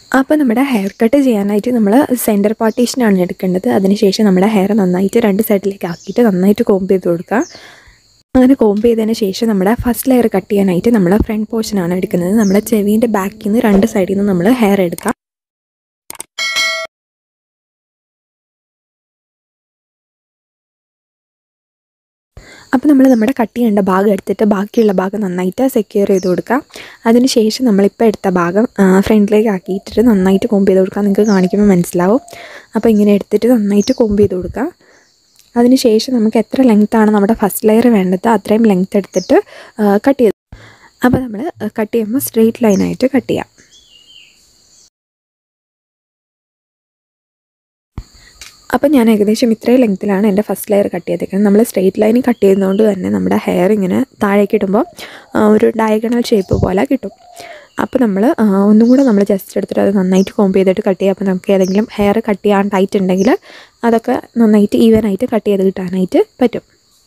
അപ്പോൾ നമ്മുടെ hair cut ചെയ്യാനായിട്ട് നമ്മൾ സെൻറ്റർ പാർട്ടീഷനാണ് എടുക്കേണ്ടത് അതിനുശേഷം നമ്മുടെ ഹെയർ നന്നായിട്ട് രണ്ട് സൈഡിലേക്ക് ആക്കിയിട്ട് നന്നായിട്ട് കോംബ് ചെയ്ത് കൊടുക്കുക അങ്ങനെ കോംബ് ചെയ്തതിന് ശേഷം നമ്മുടെ ഫസ്റ്റ് ലെയർ കട്ട് ചെയ്യാനായിട്ട് നമ്മൾ ഫ്രണ്ട് പോർഷനാണ് എടുക്കുന്നത് നമ്മുടെ ചെവീൻ്റെ ബാക്കിൽ നിന്ന് രണ്ട് സൈഡിൽ നിന്ന് നമ്മൾ ഹെയർ എടുക്കുക അപ്പോൾ നമ്മൾ നമ്മുടെ കട്ട് ചെയ്യേണ്ട ഭാഗം എടുത്തിട്ട് ബാക്കിയുള്ള ഭാഗം നന്നായിട്ട് സെക്യൂർ ചെയ്ത് കൊടുക്കുക അതിനുശേഷം നമ്മളിപ്പോൾ എടുത്ത ഭാഗം ഫ്രണ്ടിലേക്ക് ആക്കിയിട്ടിട്ട് നന്നായിട്ട് കോമ്പ് ചെയ്ത് കൊടുക്കുക നിങ്ങൾക്ക് കാണിക്കുമ്പോൾ മനസ്സിലാവും അപ്പോൾ ഇങ്ങനെ എടുത്തിട്ട് നന്നായിട്ട് കോമ്പ് ചെയ്ത് കൊടുക്കുക അതിനുശേഷം നമുക്ക് എത്ര ലെങ്ത്താണ് നമ്മുടെ ഫസ്റ്റ് ലെയർ വേണ്ടത് അത്രയും ലെങ്ത് എടുത്തിട്ട് കട്ട് ചെയ്ത് അപ്പോൾ നമ്മൾ കട്ട് ചെയ്യുമ്പോൾ സ്ട്രെയിറ്റ് ലൈനായിട്ട് കട്ട് ചെയ്യാം അപ്പം ഞാൻ ഏകദേശം ഇത്രയും ലെങ്ത്തിലാണ് എൻ്റെ ഫസ്റ്റ് ലെയർ കട്ട് ചെയ്തേക്കുന്നത് നമ്മൾ സ്ട്രെയിറ്റ് ലൈനിൽ കട്ട് ചെയ്യുന്നതുകൊണ്ട് തന്നെ നമ്മുടെ ഹെയർ ഇങ്ങനെ താഴേക്ക് ഇടുമ്പോൾ ഒരു ഡയഗണൽ ഷേപ്പ് പോലെ കിട്ടും അപ്പോൾ നമ്മൾ ഒന്നും കൂടെ നമ്മൾ ജസ്റ്റ് എടുത്തിട്ട് അത് നന്നായിട്ട് കോമ്പ് ചെയ്തിട്ട് കട്ട് ചെയ്യുക അപ്പോൾ നമുക്ക് ഏതെങ്കിലും ഹെയർ കട്ട് ചെയ്യാൻ ടൈറ്റ് ഉണ്ടെങ്കിൽ അതൊക്കെ നന്നായിട്ട് ഈവൻ ആയിട്ട് കട്ട് ചെയ്ത് കിട്ടാനായിട്ട് പറ്റും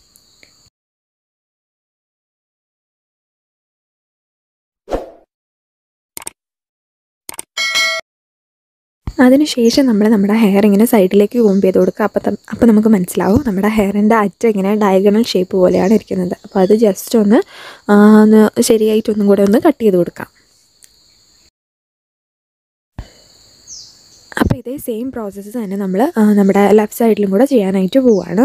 അതിനുശേഷം നമ്മൾ നമ്മുടെ ഹെയർ ഇങ്ങനെ സൈഡിലേക്ക് കോമ്പ് ചെയ്ത് കൊടുക്കുക അപ്പോൾ അപ്പോൾ നമുക്ക് മനസ്സിലാവും നമ്മുടെ ഹെയറിൻ്റെ അറ്റം ഇങ്ങനെ ഡയഗണൽ ഷേപ്പ് പോലെയാണ് ഇരിക്കുന്നത് അപ്പോൾ അത് ജസ്റ്റ് ഒന്ന് ഒന്ന് ശരിയായിട്ടൊന്നും കൂടെ ഒന്ന് കട്ട് ചെയ്ത് കൊടുക്കാം അപ്പോൾ ഇതേ സെയിം പ്രോസസ്സ് തന്നെ നമ്മൾ നമ്മുടെ ലെഫ്റ്റ് സൈഡിലും കൂടെ ചെയ്യാനായിട്ട് പോവാണ്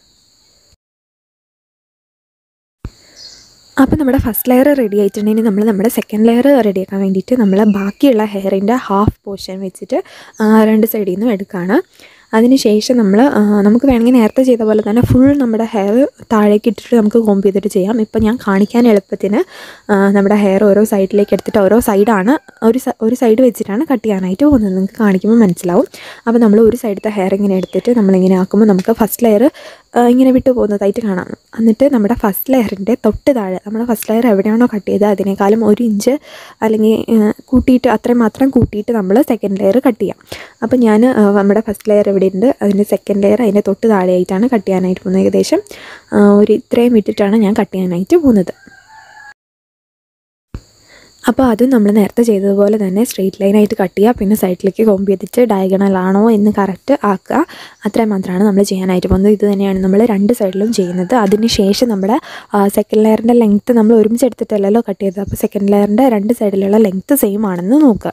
അപ്പോൾ നമ്മുടെ ഫസ്റ്റ് ലെയർ റെഡി ആയിട്ടുണ്ടെങ്കിൽ നമ്മൾ നമ്മുടെ സെക്കൻഡ് ലെയർ റെഡിയാക്കാൻ വേണ്ടിയിട്ട് നമ്മൾ ബാക്കിയുള്ള ഹെയറിൻ്റെ ഹാഫ് പോർഷൻ വെച്ചിട്ട് രണ്ട് സൈഡിൽ നിന്നും എടുക്കുകയാണ് അതിനുശേഷം നമ്മൾ നമുക്ക് വേണമെങ്കിൽ നേരത്തെ ചെയ്ത പോലെ തന്നെ ഫുൾ നമ്മുടെ ഹെയർ താഴേക്ക് ഇട്ടിട്ട് നമുക്ക് കോമ്പ് ചെയ്തിട്ട് ചെയ്യാം ഇപ്പം ഞാൻ കാണിക്കാൻ എളുപ്പത്തിന് നമ്മുടെ ഹെയർ ഓരോ സൈഡിലേക്ക് എടുത്തിട്ട് ഓരോ സൈഡാണ് ഒരു ഒരു സൈഡ് വെച്ചിട്ടാണ് കട്ട് ചെയ്യാനായിട്ട് പോകുന്നത് നിങ്ങൾക്ക് കാണിക്കുമ്പോൾ മനസ്സിലാവും അപ്പോൾ നമ്മൾ ഒരു സൈഡത്തെ ഹെയർ ഇങ്ങനെ എടുത്തിട്ട് നമ്മളിങ്ങനെ ആക്കുമ്പോൾ നമുക്ക് ഫസ്റ്റ് ലെയർ ഇങ്ങനെ വിട്ടു പോകുന്നതായിട്ട് കാണാം എന്നിട്ട് നമ്മുടെ ഫസ്റ്റ് ലെയറിൻ്റെ തൊട്ട് താഴെ നമ്മുടെ ഫസ്റ്റ് ലെയർ എവിടെയാണോ കട്ട് ചെയ്തത് അതിനേക്കാളും ഒരു ഇഞ്ച് അല്ലെങ്കിൽ കൂട്ടിയിട്ട് അത്രയും മാത്രം കൂട്ടിയിട്ട് നമ്മൾ സെക്കൻഡ് ലെയർ കട്ട് ചെയ്യാം അപ്പോൾ ഞാൻ നമ്മുടെ ഫസ്റ്റ് ലെയർ ഇവിടെ ഉണ്ട് അതിൻ്റെ സെക്കൻഡ് ലെയർ അതിൻ്റെ തൊട്ട് താഴെയായിട്ടാണ് കട്ട് ചെയ്യാനായിട്ട് പോകുന്നത് ഏകദേശം ഒരു ഇത്രയും ഇട്ടിട്ടാണ് ഞാൻ കട്ട് ചെയ്യാനായിട്ട് പോകുന്നത് അപ്പോൾ അതും നമ്മൾ നേരത്തെ ചെയ്തതുപോലെ തന്നെ സ്ട്രെയിറ്റ് ലൈനായിട്ട് കട്ട് ചെയ്യുക പിന്നെ സൈഡിലേക്ക് കോമ്പ് ചെയ്തിട്ട് ഡയഗണൽ ആണോ എന്ന് കറക്റ്റ് ആക്കുക അത്രയും മാത്രമാണ് നമ്മൾ ചെയ്യാനായിട്ട് പോകുന്നത് ഇത് തന്നെയാണ് നമ്മൾ രണ്ട് സൈഡിലും ചെയ്യുന്നത് അതിന് ശേഷം നമ്മുടെ സെക്കൻഡ് ലെയറിൻ്റെ ലെങ്ത്ത് നമ്മൾ ഒരുമിച്ച് എടുത്തിട്ടല്ലല്ലോ കട്ട് ചെയ്തത് അപ്പോൾ സെക്കൻഡ് ലെയറിൻ്റെ രണ്ട് സൈഡിലുള്ള ലെങ്ത്ത് സെയിം ആണെന്ന് നോക്കുക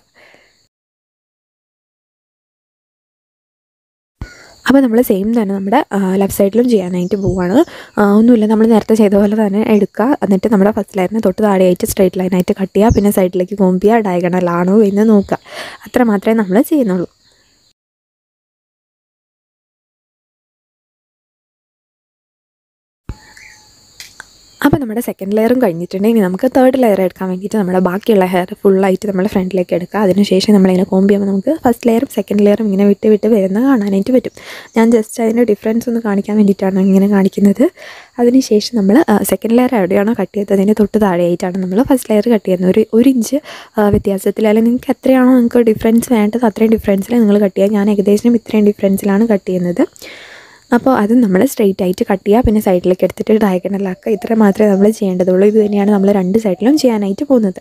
അപ്പോൾ നമ്മൾ സെയിം തന്നെ നമ്മുടെ ലെഫ്റ്റ് സൈഡിലും ചെയ്യാനായിട്ട് പോവുകയാണ് ഒന്നുമില്ല നമ്മൾ നേരത്തെ ചെയ്ത പോലെ തന്നെ എടുക്കുക എന്നിട്ട് നമ്മുടെ ഫസ്റ്റ് ലൈനിന് തൊട്ട് താഴെയായിട്ട് സ്ട്രൈറ്റ് ലൈനായിട്ട് കട്ട് ചെയ്യുക പിന്നെ സൈഡിലേക്ക് കോമ്പ് ചെയ്യുക ഡയഗണൽ ആണോ എന്ന് നോക്കുക അത്ര മാത്രമേ നമ്മൾ ചെയ്യുന്നുള്ളൂ അപ്പോൾ നമ്മുടെ സെക്കൻഡ് ലെയറും കഴിഞ്ഞിട്ടുണ്ടെങ്കിൽ നമുക്ക് തേർഡ് ലെയർ എടുക്കാൻ വേണ്ടിയിട്ട് നമ്മുടെ ബാക്കിയുള്ള ഹെയർ ഫുള്ളായിട്ട് നമ്മൾ ഫ്രണ്ടിലേക്ക് എടുക്കുക അതിനുശേഷം നമ്മളിങ്ങനെ കോമ്പ് ചെയ്യുമ്പോൾ നമുക്ക് ഫസ്റ്റ് ലെയറും സെക്കൻഡ് ലെയറും ഇങ്ങനെ വിട്ട് വിട്ട് വരുന്ന കാണാനായിട്ട് പറ്റും ഞാൻ ജസ്റ്റ് അതിൻ്റെ ഡിഫറൻസ് ഒന്ന് കാണിക്കാൻ വേണ്ടിയിട്ടാണ് ഇങ്ങനെ കാണിക്കുന്നത് അതിനുശേഷം നമ്മൾ സെക്കൻഡ് ലെയർ എവിടെയാണോ കട്ട് ചെയ്തത് അതിൻ്റെ തൊട്ട് താഴെയായിട്ടാണ് നമ്മൾ ഫസ്റ്റ് ലെയർ കട്ട് ചെയ്യുന്നത് ഒരു ഒരു ഇഞ്ച് വ്യത്യാസത്തിൽ അല്ലെങ്കിൽ നിങ്ങൾക്ക് എത്രയാണോ നിങ്ങൾക്ക് ഡിഫറൻസ് വേണ്ടത് അത്രയും ഡിഫറൻസിൽ നിങ്ങൾ കട്ട് ചെയ്യുക ഞാൻ ഏകദേശം ഇത്രയും ഡിഫറൻസിലാണ് കട്ട് ചെയ്യുന്നത് അപ്പോൾ അത് നമ്മൾ സ്ട്രെയിറ്റ് ആയിട്ട് കട്ട് ചെയ്യുക പിന്നെ സൈഡിലേക്ക് എടുത്തിട്ട് ഡയഗണലാക്കുക ഇത്ര മാത്രമേ നമ്മൾ ചെയ്യേണ്ടതുള്ളൂ ഇത് തന്നെയാണ് നമ്മൾ രണ്ട് സൈഡിലും ചെയ്യാനായിട്ട് പോകുന്നത്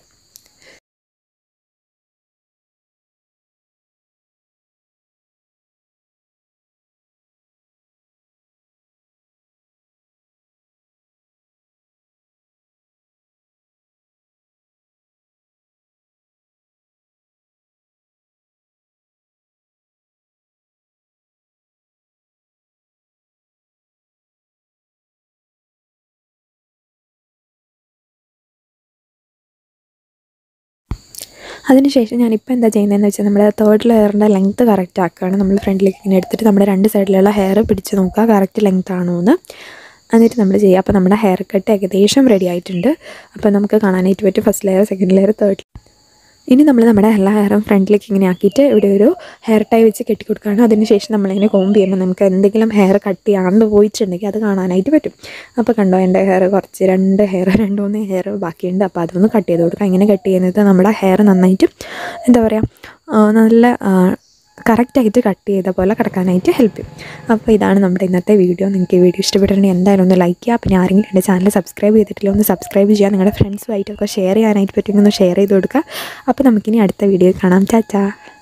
അതിനുശേഷം ഞാനിപ്പോൾ എന്താ ചെയ്യുന്നതെന്ന് വെച്ചാൽ നമ്മുടെ തേർഡ് ലെയറിൻ്റെ ലെങ്ത്ത് കറക്റ്റ് ആക്കുകയാണ് നമ്മൾ ഫ്രണ്ടിലേക്ക് ഇങ്ങനെ എടുത്തിട്ട് നമ്മുടെ രണ്ട് സൈഡിലുള്ള ഹെയർ പിടിച്ച് നോക്കുക കറക്റ്റ് ലെങ്ത് ആണോ എന്ന് എന്നിട്ട് നമ്മൾ ചെയ്യുക അപ്പോൾ നമ്മുടെ ഹെയർ കട്ട് ഏകദേശം റെഡി ആയിട്ടുണ്ട് അപ്പോൾ നമുക്ക് കാണാനായിട്ട് പറ്റും first layer second layer third ഇനി നമ്മൾ നമ്മുടെ എല്ലാ ഹെയറും ഫ്രണ്ടിലേക്ക് ഇങ്ങനെ ആക്കിയിട്ട് ഇവിടെ ഒരു ഹെയർ ടൈ വെച്ച് കെട്ടി കൊടുക്കുകയാണ് അതിനുശേഷം നമ്മളിങ്ങനെ കോമ്പ് ചെയ്യുമ്പോൾ നമുക്ക് എന്തെങ്കിലും ഹെയർ കട്ട് ചെയ്യാണ്ട് പോയിട്ടുണ്ടെങ്കിൽ അത് കാണാനായിട്ട് പറ്റും അപ്പോൾ കണ്ടോ എൻ്റെ ഹെയർ കുറച്ച് രണ്ട് ഹെയർ രണ്ട് മൂന്ന് ഹെയർ ബാക്കിയുണ്ട് അപ്പോൾ അതൊന്ന് കട്ട് ചെയ്ത് കൊടുക്കുക ഇങ്ങനെ കട്ട് ചെയ്യുന്നത് നമ്മുടെ ഹെയർ നന്നായിട്ട് എന്താ പറയുക നല്ല കറക്റ്റായിട്ട് കട്ട് ചെയ്ത പോലെ കിടക്കാനായിട്ട് ഹെൽപ്പ് ചെയ്യും അപ്പോൾ ഇതാണ് നമ്മുടെ ഇന്നത്തെ വീഡിയോ നിങ്ങൾക്ക് ഈ വീഡിയോ ഇഷ്ടപ്പെട്ടിട്ടുണ്ടെങ്കിൽ എന്തായാലും ഒന്ന് ലൈക്ക് ചെയ്യുക പിന്നെ ആരെങ്കിലും എൻ്റെ ചാനൽ സബ്സ്ക്രൈബ് ചെയ്തിട്ടില്ല ഒന്ന് സബ്സ്ക്രൈബ് ചെയ്യുക നിങ്ങളുടെ ഫ്രണ്ട്സുമായിട്ടൊക്കെ ഷെയർ ചെയ്യാനായിട്ട് പറ്റുമെങ്കിൽ ഒന്ന് ഷെയർ ചെയ്ത് കൊടുക്കുക അപ്പോൾ നമുക്കിനി അടുത്ത വീഡിയോ കാണാം ചാച്ചാ